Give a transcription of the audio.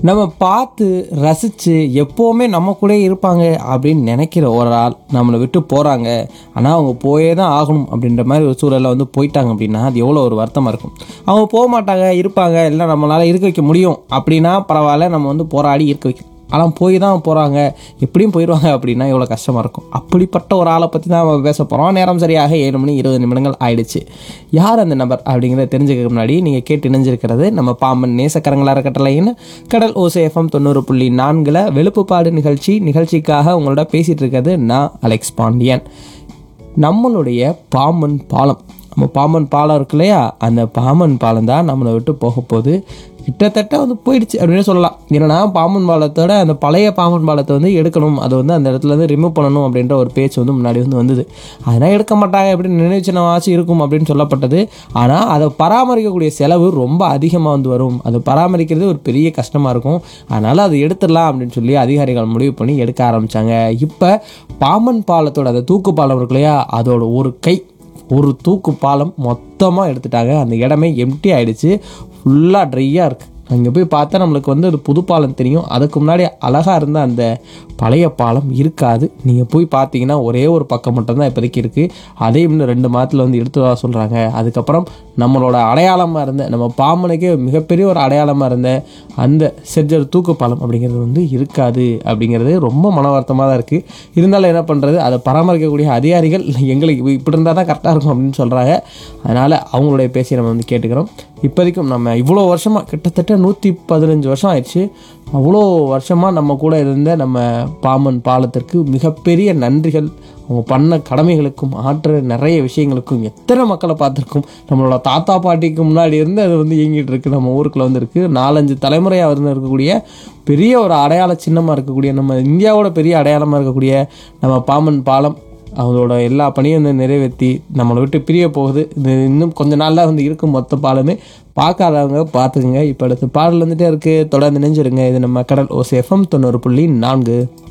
நம்ம பார்த்து ரசித்து எப்போவுமே நம்ம கூட இருப்பாங்க அப்படின்னு நினைக்கிற ஒரு ஆள் நம்மளை விட்டு போகிறாங்க ஆனால் அவங்க போயே தான் ஆகணும் அப்படின்ற மாதிரி ஒரு சூழலில் வந்து போயிட்டாங்க அப்படின்னா அது எவ்வளோ ஒரு வருத்தமாக இருக்கும் அவங்க போக மாட்டாங்க இருப்பாங்க இல்லை நம்மளால் இருக்க வைக்க முடியும் அப்படின்னா பரவாயில்ல நம்ம வந்து போராடி இருக்க வைக்கலாம் ஆனால் போய் தான் போகிறாங்க எப்படியும் போயிடுவாங்க அப்படின்னா எவ்வளோ கஷ்டமாக இருக்கும் அப்படிப்பட்ட ஒரு ஆளை பற்றி தான் நம்ம பேச போகிறோம் நேரம் சரியாக ஏழு மணி இருபது நிமிடங்கள் ஆயிடுச்சு யார் அந்த நபர் அப்படிங்கிறத தெரிஞ்சுக்க முன்னாடி நீங்கள் கேட்டு இணைஞ்சிருக்கிறது நம்ம பாம்பன் நேசக்கரங்களா இருக்கட்டலைன்னு கடல் ஓசை எஃப்எம் தொண்ணூறு புள்ளி நான்கில் வெளுப்புப்பாடு நிகழ்ச்சி நிகழ்ச்சிக்காக உங்களோட பேசிகிட்டு இருக்கிறது நான் அலெக்ஸ் பாண்டியன் நம்மளுடைய பாம்பன் பாலம் நம்ம பாம்பன் பாலம் இருக்கு இல்லையா அந்த பாம்பன் பாலம் தான் நம்மளை விட்டு போக போகுது கிட்டத்தட்ட வந்து போயிடுச்சு அப்படின்னு சொல்லலாம் ஏன்னா பாம்பன் பாலத்தோட அந்த பழைய பாம்பன் பாலத்தை வந்து எடுக்கணும் அதை வந்து அந்த இடத்துல இருந்து ரிமூவ் பண்ணணும் அப்படின்ற ஒரு பேச்சு வந்து முன்னாடி வந்து வந்தது அதெல்லாம் எடுக்க மாட்டாங்க அப்படின்னு நினைச்சினவாச்சும் இருக்கும் அப்படின்னு சொல்லப்பட்டது ஆனால் அதை பராமரிக்கக்கூடிய செலவு ரொம்ப அதிகமாக வந்து வரும் அதை பராமரிக்கிறது ஒரு பெரிய கஷ்டமாக இருக்கும் அதனால் அதை எடுத்துடலாம் அப்படின்னு சொல்லி அதிகாரிகள் முடிவு பண்ணி எடுக்க ஆரம்பித்தாங்க இப்போ பாம்பன் பாலத்தோட அந்த தூக்கு பாலம் இருக்கு இல்லையா அதோட ஒரு கை ஒரு தூக்கு பாலம் மொத்தமாக எடுத்துட்டாங்க அந்த இடமே எம்டி ஆயிடுச்சு ஃபுல்லாக ட்ரையாக இருக்குது அங்கே போய் பார்த்தா நம்மளுக்கு வந்து அது புது பாலம் தெரியும் அதுக்கு முன்னாடி அழகாக இருந்த அந்த பழைய பாலம் இருக்காது நீங்கள் போய் பார்த்தீங்கன்னா ஒரே ஒரு பக்கம் மட்டும்தான் இப்போதைக்கு இருக்குது அதே இன்னும் ரெண்டு மாதத்தில் வந்து எடுத்து வர சொல்கிறாங்க அதுக்கப்புறம் நம்மளோட அடையாளமாக இருந்த நம்ம பாம்பனுக்கே மிகப்பெரிய ஒரு அடையாளமாக இருந்த அந்த செஞ்சர் தூக்கு பாலம் அப்படிங்கிறது வந்து இருக்காது அப்படிங்கிறது ரொம்ப மன வருத்தமாக தான் இருக்குது இருந்தாலும் என்ன பண்ணுறது அதை பராமரிக்கக்கூடிய அதிகாரிகள் எங்களுக்கு இப்படி இருந்தால் தான் கரெக்டாக இருக்கும் அப்படின்னு சொல்கிறாங்க அதனால் அவங்களுடைய பேசி நம்ம வந்து கேட்டுக்கிறோம் இப்போதைக்கும் நம்ம இவ்வளோ வருஷமாக கிட்டத்தட்ட நூற்றி பதினஞ்சு வருஷம் ஆயிடுச்சு அவ்வளோ வருஷமாக நம்ம கூட இருந்த நம்ம பாம்பன் பாலத்திற்கு மிகப்பெரிய நன்றிகள் அவங்க பண்ண கடமைகளுக்கும் ஆற்ற நிறைய விஷயங்களுக்கும் எத்தனை மக்களை பார்த்துருக்கோம் நம்மளோட தாத்தா பாட்டிக்கு முன்னாடி இருந்து அது வந்து இயங்கிட்டு இருக்கு நம்ம ஊருக்குள்ள வந்து இருக்கு நாலஞ்சு தலைமுறையாக இருந்து இருக்கக்கூடிய பெரிய ஒரு அடையாள சின்னமாக இருக்கக்கூடிய நம்ம இந்தியாவோட பெரிய அடையாளமாக இருக்கக்கூடிய நம்ம பாம்பன் பாலம் அவங்களோட எல்லா பணியும் வந்து நிறைவேற்றி நம்மளை விட்டு பிரிய போகுது இது இன்னும் கொஞ்ச நாளில் வந்து இருக்கும் மொத்த பாலமே பார்க்காதவங்க பார்த்துக்குங்க இப்போ அடுத்து பாடல் வந்துட்டே இருக்குது தொடர்ந்து நினைஞ்சிருங்க இது நம்ம கடல் ஓசேஃபம் தொண்ணூறு புள்ளி நான்கு